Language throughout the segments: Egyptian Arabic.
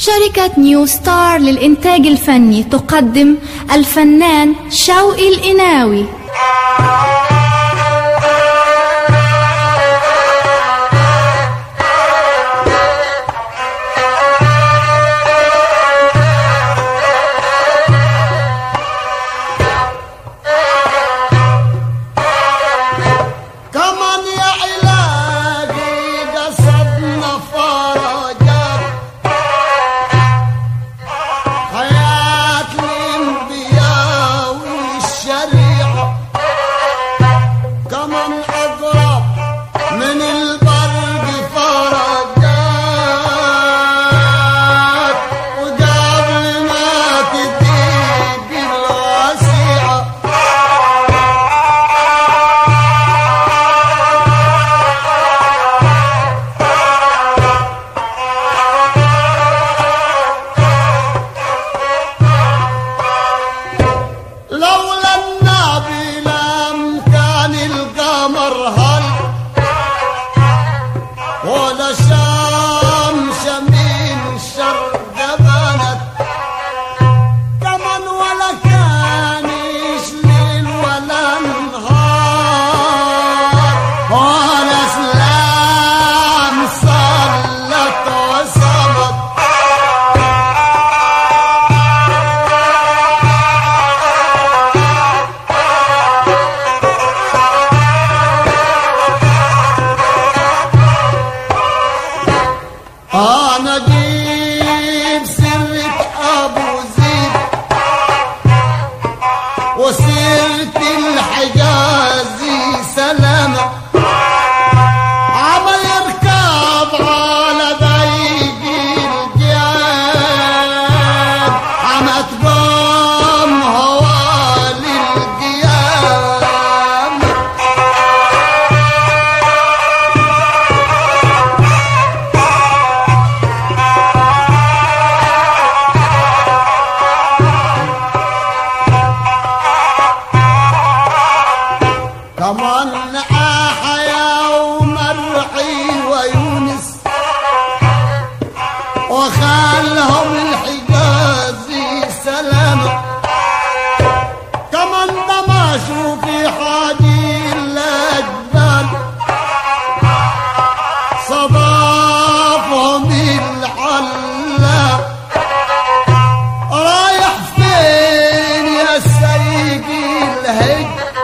شركة نيو ستار للإنتاج الفني تقدم الفنان شوقي الإناوي كمان يا علاجي قصدنا فرجات حياة الانبياء والشريعة كمان اقرب من البرق فرجات وقبل ما تديك الوسيعة لولا النبي لم كان القمر هل ولا شمس من الشرق بنت كمان ولا كان ليل ولا نهار ولا سلام صلت وصمت انا جيب سرة ابو زيد وسيرة الحجازي سلامة عمل يركب على ضيق الجياد عم تقوم هوالي القيامة كمان أحيا ومرعي ويونس وخالهم الحجازي سلامة كمان دمشوا في حاجي الأجبال صدافهم العلام رايح فين يا سيدي الهج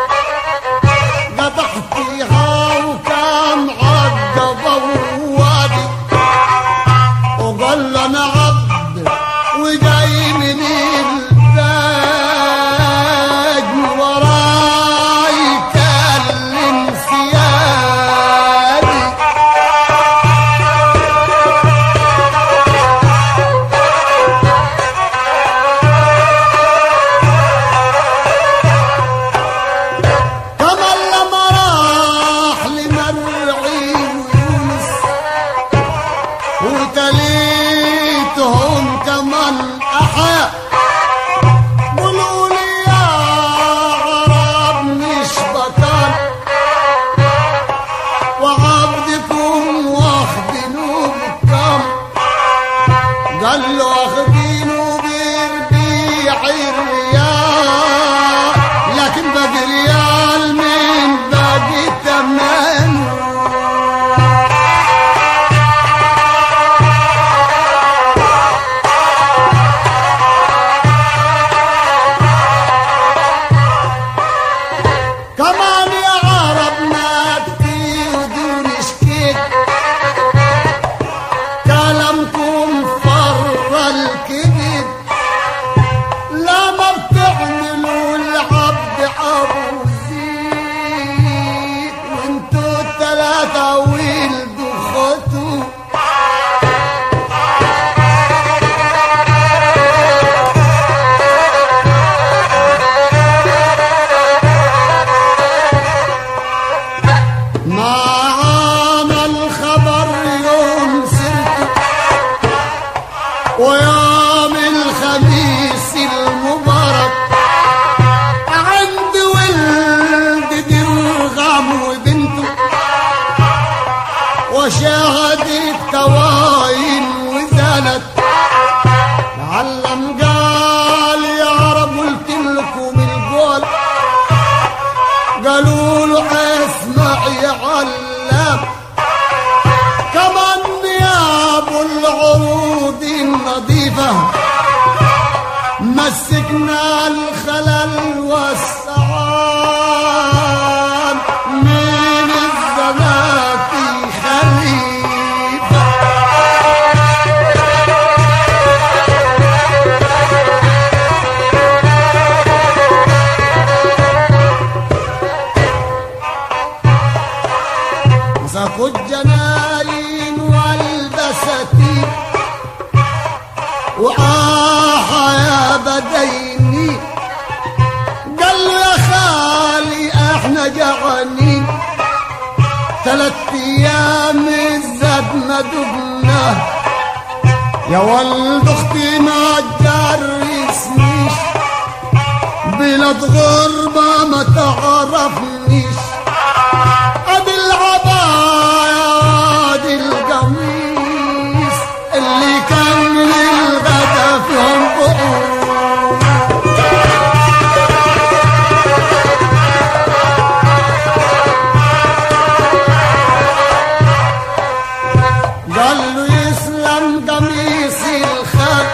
قطعتيها وكان عقبة ووادي وقال له انا عبد وجاي من الباج وراي كلم سيادي كمان لما راح لمرعي ويونس وتليتهم كمان أحا قولوا لي يا عرب مش بطل وعبدكم واخدينه بالكم قال له واخدينه بربيع الريال لكن باقي ريال من باقي ثمنه كمان يا عرب ما تفيدون شكيت كلامكم فر الكذب لا ما بتعملوا العبد ابو زيد وانتوا الثلاثة ولدوا خطوه معانا الخبر يوم سرت ويوم الخميس المبارك عند ولد درغم وبنته وشاهدت كواين وزنت نظيفة مسكنا الخلل والسعاد من الزناتي خليفة مسكوا الجناين والبستين وآه يا بديني قال له يا خالي احنا جعانين ثلاث ايام الزاد ما دبنا يا ولد اختي ما تجرسنيش بلاد غربة ما تعرفنيش ادي العباية ادي القميص اللي كان للغدا فيهم بقول قال له يسلم قميصي الخال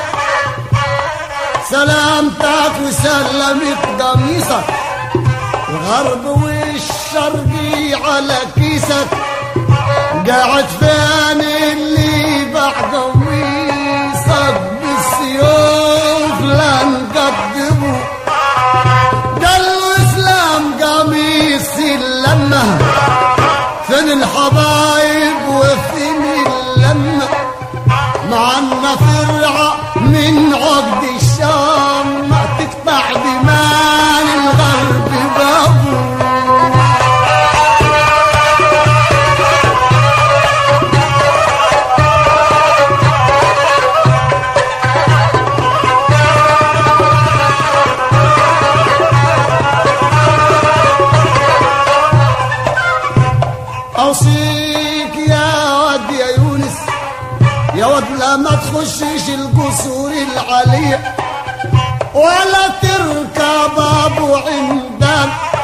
سلامتك وسلمت قميصك الغرب والشرقي على كيسك قاعد فين اللي باع قميصك بالسيوف لا نقدمه قال له اسلام قميصي اللمه فين الحبايب وفين اللمة مع النفرعة من عقد الشام ما تقطع دمان الغرب بابو أوصيك يا واد يا يونس يا واد لا ما تخشش القصور العالية ولا تركب أبو عمدان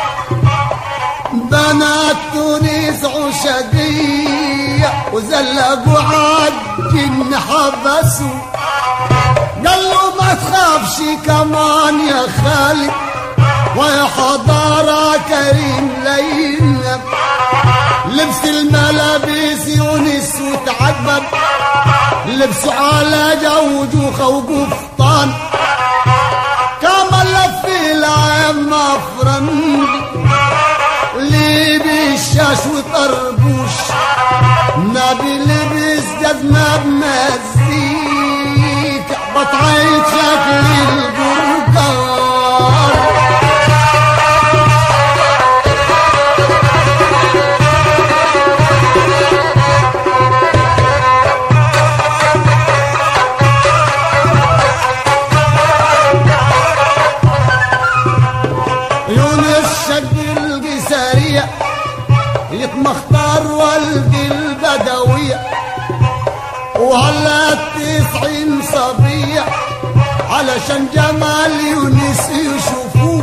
بنات تونس عشقية وزلقوا عالجن حبسوا قال له ما تخافش كمان يا خالد ويا حضارة كريم لينا لبس الملابس يونس وتعذب لبسوا على جوجوخة وقفطان كما لف العام فرنجي اللي بالشاش وطربوش نبي لبس جزمة بمزيكا بطعيت شكل البركان يونس شق القسارية يتمختار والد البدوية وعلى التسعين صبية علشان جمال يونس يشوفوه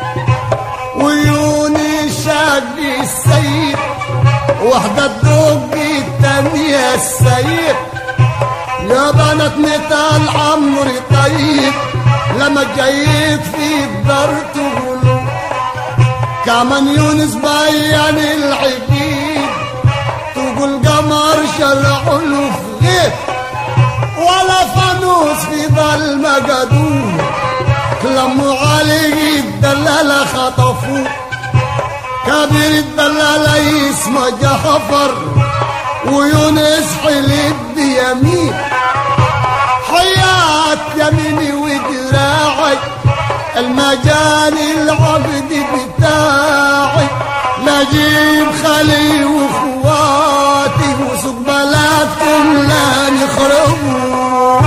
ويونس شق السيد واحدة تدق التانية السيد يا بنات نتال عمري طيب لما جيت في الدار تقولوا كمان يونس بيان العبيد تقول قمر شرعوا له في غيب ولا فانوس في ظلمة قدوم لموا عليه الدلالة خطفوه كبير الدلالة اسمه جعفر ويونس حلف بيمين حياة يميني ودراعي المجال العبد بتاعي نجيب خلي واخواتي وسوق بلدكم لا نخربوا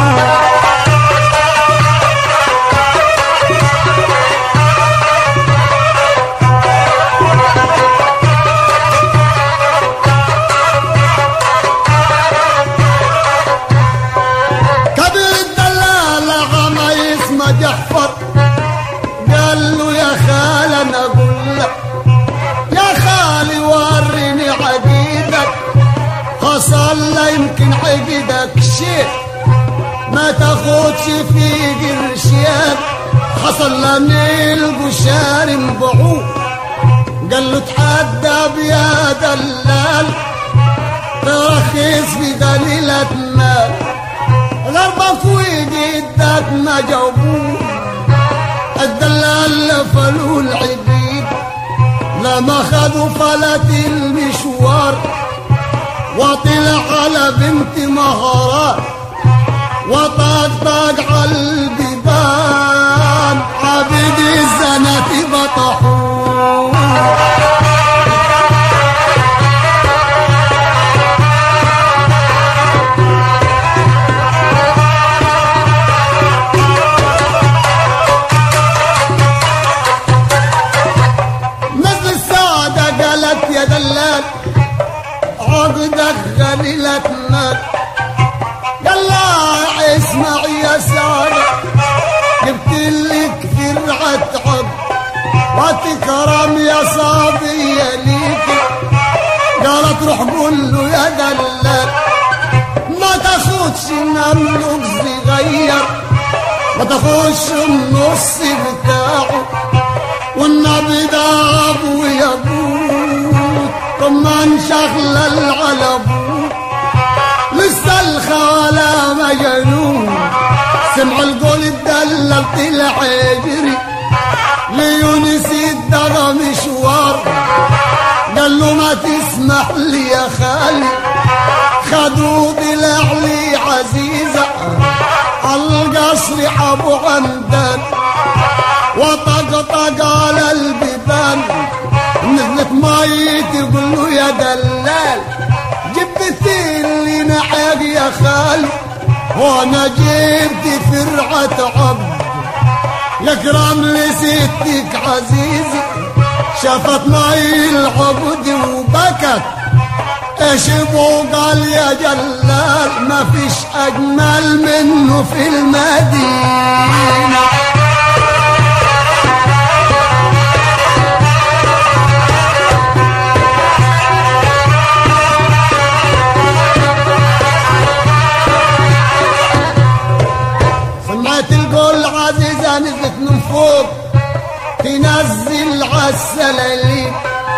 كبير الدلالة عما اسمه جحفر قال له يا خال انا اقول لك يا خالي وريني عقيدك حصل لا يمكن عقيدك شيء ما تاخدش في قرشيان حصل لنا البشار بعوض قال له تحدى يا دلال ترخص في دليلة مال غربك وجدك ما جابوه الدلال لفلوا العبيد لما خدوا فلت المشوار وطلع على بنت مهارات وطقطق على البيبان عبيد الزنات بطحوه مثل السعادة قالت يا دلال عقدك غليلة مال قال لها اسمع يا سعادة جبت لك فرعة عقد وتكرم يا صبية ليك قالت روح قول له يا دلال ما تاخدش مملوك صغير ما تاخدش النص بتاعه والنبي ده ابو يبوت طمان شغل العلبوت لسه الخالة مجنون سمع القول الدلل طلع يجري ليونس الدغى مشوار قال له ما تسمح لي يا خالي خدوا طلع لي عزيزة عالقصر ابو عمدان وطقطق على البيبان نزلت ميت يقول له يا دلال جبت لي نعاق يا خالي وانا جبت فرعة عبد يكرم لستك عزيزي شافت مي العبد وبكت ايش قال يا جلال ما فيش اجمل منه في المدينه سمعت القول عزيزة نزلت من فوق تنزل عالسلاليم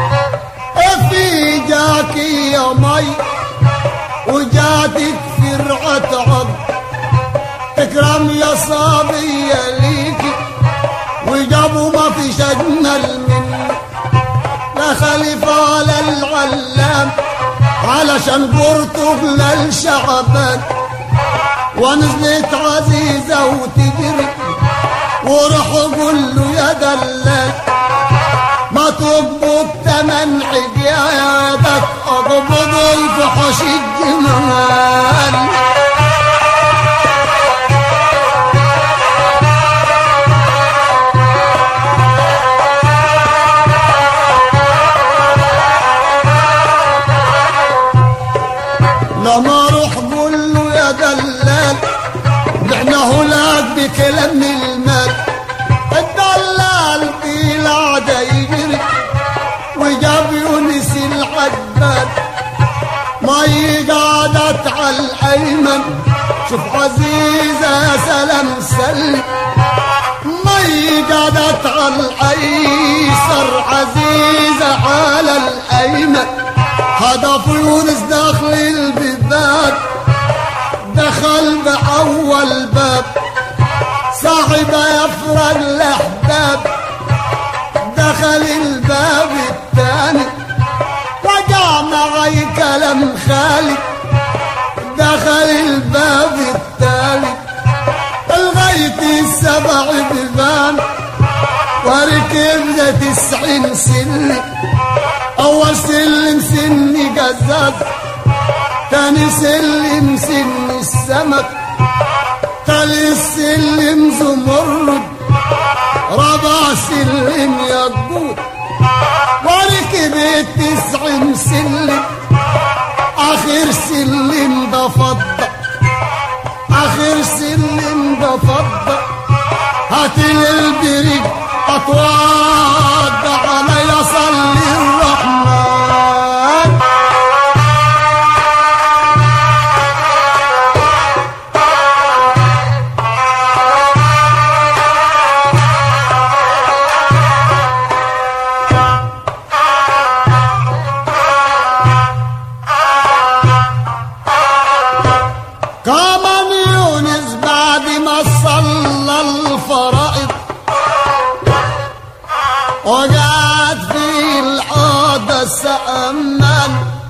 في جاك يا مي وجاتك فرعة عض تكرم يا صبية ليكي وجابوا ما فيش أجمل منك لا خليفة ولا العلام علشان قرطك للشعبان ونزلت عزيزة وتجري وروح قول له يا دلال ما تقبض تمن حجاياتك اقبض الفحش الجمال لما روح قول له يا دلال بعناه لك بكلام المال الدلال في العادة يجري وجاب يونس العباد مي قعدت على الايمن شوف عزيزة يا سلام سلم مي قعدت على الايسر عزيزة على الايمن هدف يونس داخل البيبان دخل بأول باب صاحب يفرق الأحباب دخل الباب الثاني رجع معي كلام خالي دخل الباب الثالث لغاية السبع بيبان وركب ذا تسعين سلم أول سلم سني قزاز تاني سلم سن السمك تالي سلم زمرد رابع سلم يقود وركب التسعين سلم آخر سلم ده فضة آخر سلم ده فضة هات البريد أتوضع على يصلي الرحمن زمان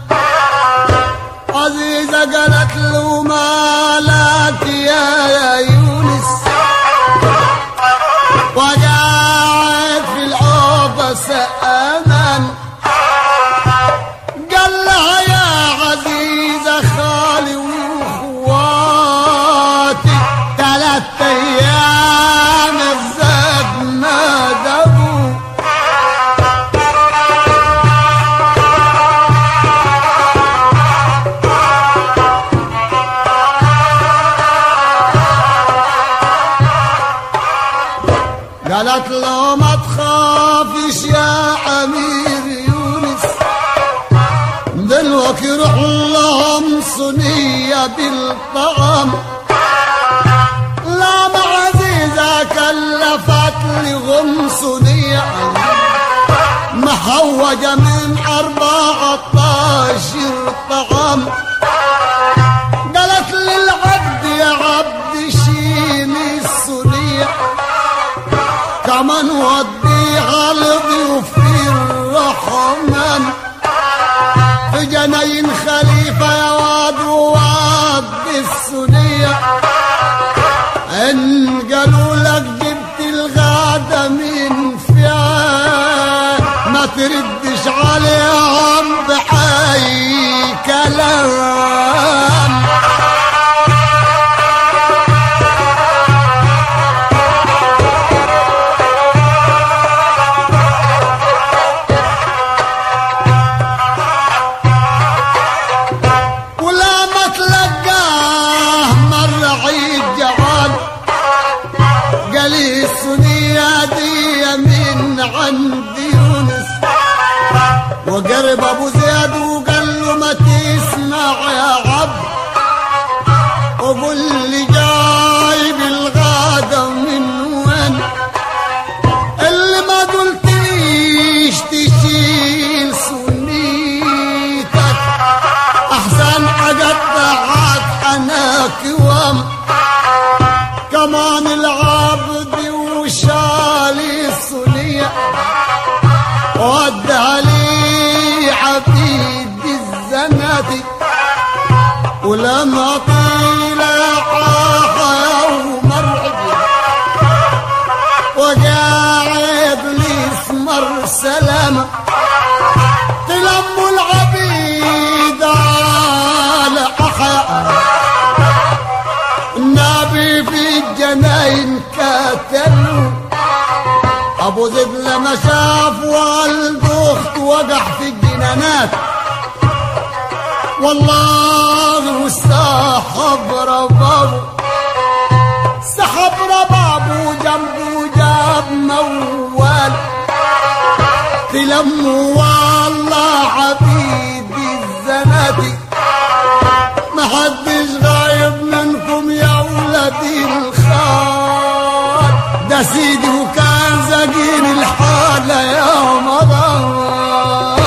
عزيزة قالت له مالك يا يا يونس وقاعد في العوبة أمان قال لها يا عزيزة خالي واخواتي ثلاث ايام الزاد ما دبوا قالت له ما تخافش يا امير يونس دلوقتي روح لهم صينية بالطعام لا ما عزيزة كلفت لهم صينية محوجة من أربعة عشر طعام قالت للعبد يا عبد شيلي الصينية كمان وديها لضيوف الرحمن في جناين خليفة يا واد وواد بالسنية إن قالوا لك جبت الغادة من فيها ما تردش عليهم بحي كلام ولا ما تلقاه مرة عيد جوال قال لي الصينية دي من عند يونس وقرب ابو زياد وقال له ما تسمع يا عبد وقول لي جايب الغادة من وين اللي ما قلتليش تشيل سنيتك احسن اقطعك انا كوام كمان العبد وشالي الصنية ودها لي عبيد الزناتي ولما طيل عاها ومرعب وقاعد لي اسمر سلامه تلموا العبيد على أحياء النبي في الجناين كاتلوا أبو زيد لما شاف والده أخت وقع في الجنانات والله والسحب ربابه سحب ربابه جنبه جاب موال تلموا والله عبيدي الزناتي ما حدش غايب منكم يا ولدي الخال ده سيدي وكان زقين الحالة يا مدار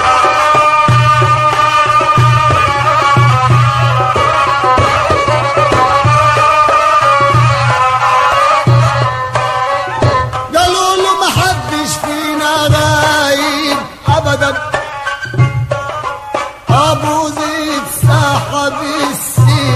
قالوا له ما حدش فينا غايب ابدا ابو زيد سحب السيف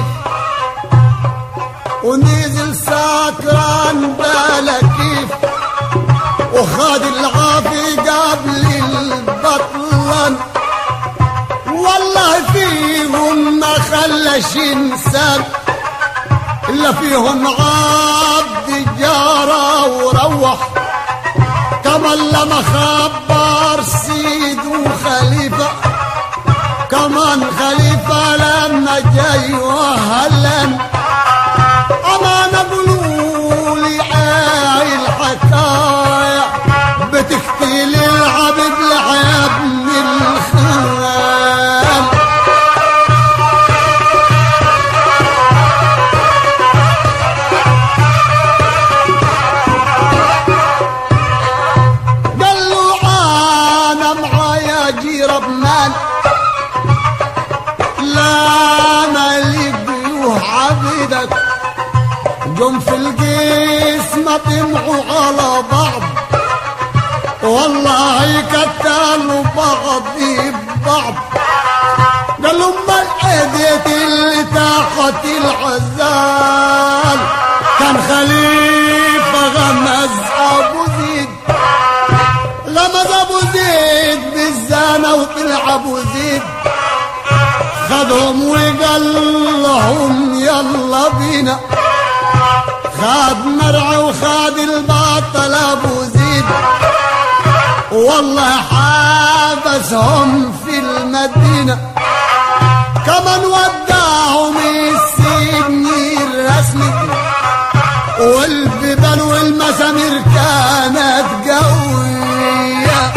ونزل سكران بلا كيف وخد العافي قبل البطلان والله فيهم ما خلش انسان الا فيهم عبد جارة وروح كمان لما خبر سيد وخليفة كمان خليفة لما جاي وهلن أمانة قولوا لي عاي الحكاية بتقتل العبد لعب من الخيال قال له انا معايا جيرب مال لا مالي بيوه عبدك جم في القسمة طمعوا على بعض والله كتلوا بعض الضعف قال له امال ايديت اللي تحت العزال كان خليفة غمز ابو زيد غمز ابو زيد بالزانة وطلع ابو زيد خدهم وقال لهم يلا بينا خاد مرعى وخاد البطل ابو زيد والله حابسهم في المدينة كمان وداهم السجن الرسمي والبيبان والمسامير كانت قوية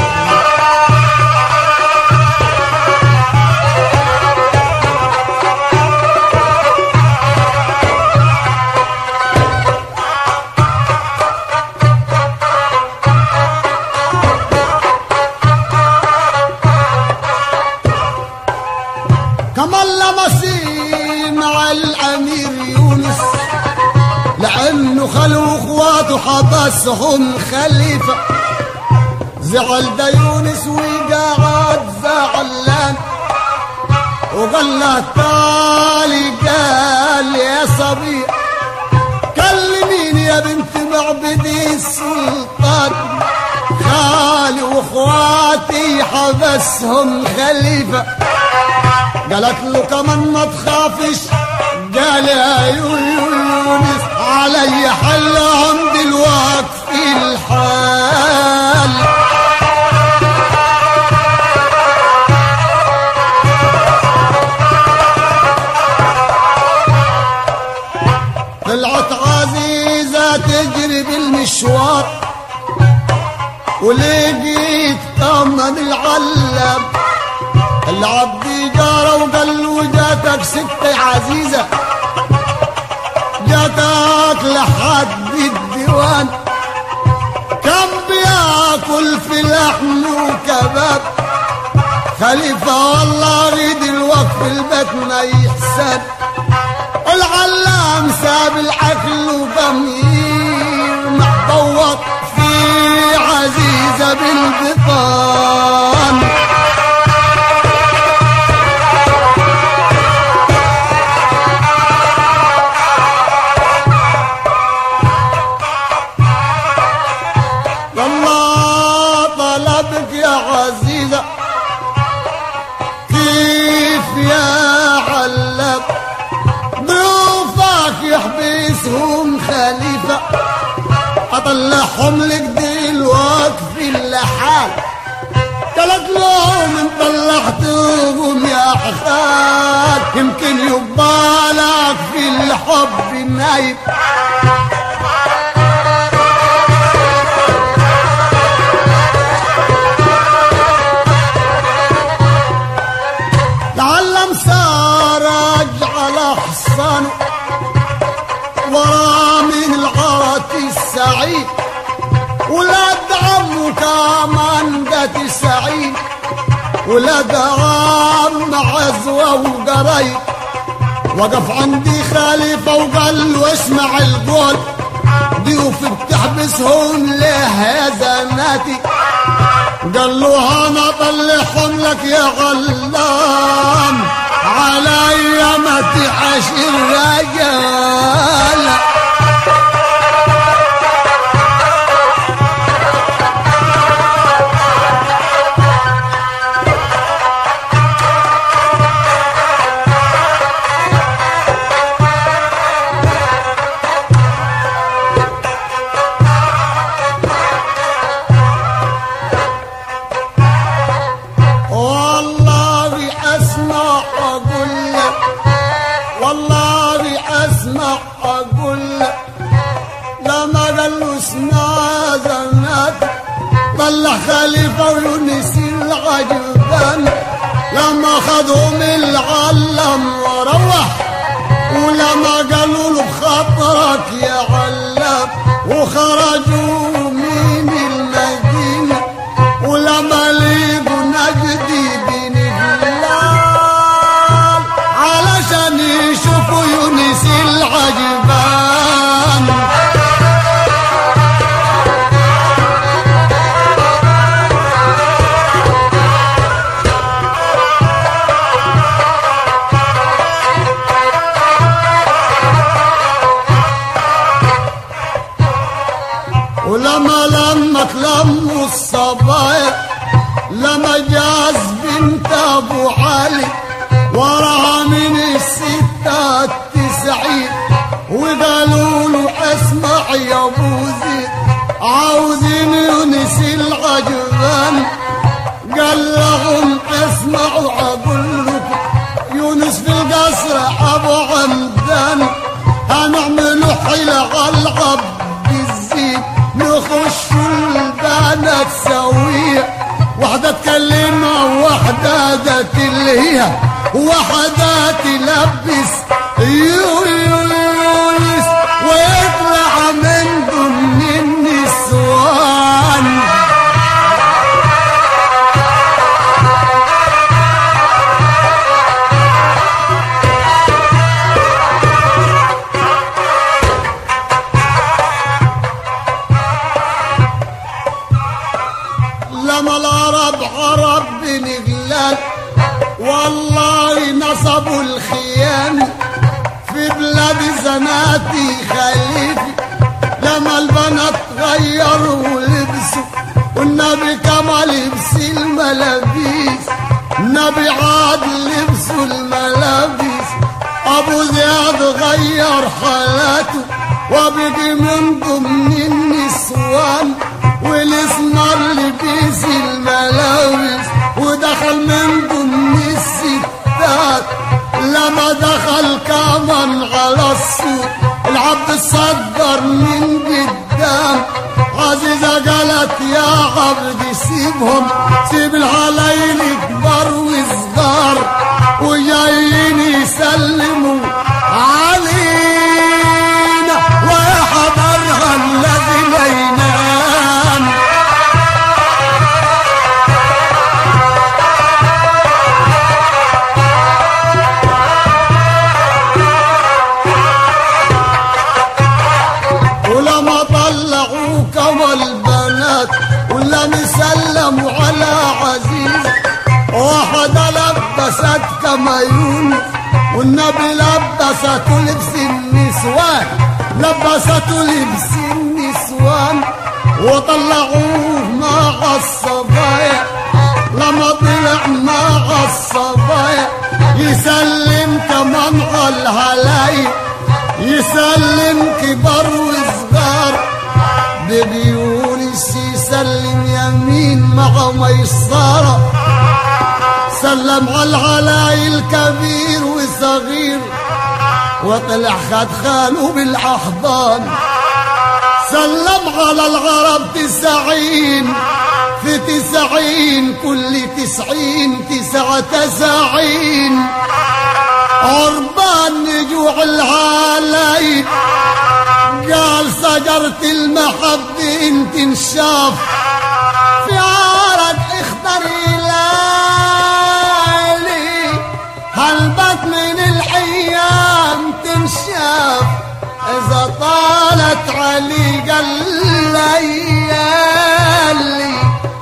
كمان لمسي مع الامير يونس لانه خلو اخواته حبسهم خليفه زعل ده يونس وقعد زعلان وقال له تعالي قال يا صبي كلميني يا بنت معبدي السلطان خالي واخواتي حبسهم خليفه قالت له كمان ما تخافش قال يا يونس علي حلهم دلوقت في الحال طلعت عزيزة تجري بالمشوار ولقيت طمن العلم العبد جارة وقال له جاتك ستة عزيزة جاتك لحد الديوان كم بياكل في لحم وكباب خليفة والله غيد الوقت في البيت ما يحسن العلام ساب العقل وضمير محبوط في عزيزة بالبطان والله طلبك يا عزيزة كيف يا علب ضيوفك يحبسهم خليفة أطلعهم لك دلوقت في اللحال قالت لهم ان طلعتهم يا حساد يمكن يبالك في الحب نايب تعلم سارج على حصانه ورا من العرة السعيد ولاد عمه كمان جات السعيد ولاد عم عزوة وقريب وقف عندي خليفة وقال له اسمع القول ضيوف بتحبسهم ليه يا زناتي قال له انا طلعهم لك يا غلام علي ما تعش الرجال والله اسمع اقول لك والله اسمع اقول لك لما قال له اسمع زنات طلع خليفه ويونس العجبان لما خدهم العلم وروح ولما قالوا له بخاطرك يا علام وخرجوا من المدينه ولما لقوا نجدي بن هلال علشان يشوفوا يونس العجبان ولما لما تلموا الصبايا لما جاز بنت ابو علي وراها من الستة التسعين وقالوا له اسمع يا ابو زيد عاوزين يونس العجبان قال لهم اسمعوا اقول لكم يونس في القصر ابو عمدان هنعملوا حيلة على العبد الزين نخش البنات سوية واحدة تكلمها وواحدة ده تلهيها وواحدة تلبس يو- يونس ويطلع من ضمن النسوان لما العرب عرب بن غلال والله نصبوا الخيام في بلاد زناتي خليفي لما البنات غيروا ولبسوا والنبي كما لبس الملابيس النبي عاد لبسوا الملابس ابو زياد غير حالاته وبقي من ضمن النسوان والاسمر لبس الملابس ودخل من ضمن الستات لما دخل كمان على السوق العبد الصدر من قدام عزيزة قالت يا عبد سيبهم سيب العلايل كبار وصغار وجايين يسلموا علينا ويحضرها الذي لا ينام ولما طلعوا كما البنات ولا مسلموا على عزيز واحدة لبست كما يونس والنبي لبسته لبس النسوان لبسته لبس النسوان وطلعوه مع الصبايا لما طلع مع الصبايا يسلم كمان على الهلايل يسلم كبار وصغار بيونس يسلم يمين مع ميسرة سلم على العلايل كبير وصغير وطلع خد خاله بالأحضان سلم على العرب تسعين في تسعين كل تسعين تسعة تسعين عربان نجوع العالي قال شجرة المحبة انت انشاف في عارض اختاري لالي هلبت من الايام تنشاف اذا طالت علي قال ليالي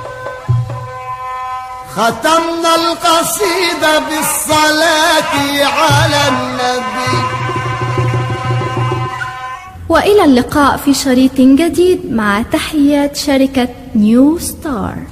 ختمنا القصيدة بالصلاة على النبي وإلى اللقاء في شريط جديد مع تحيات شركة نيو ستار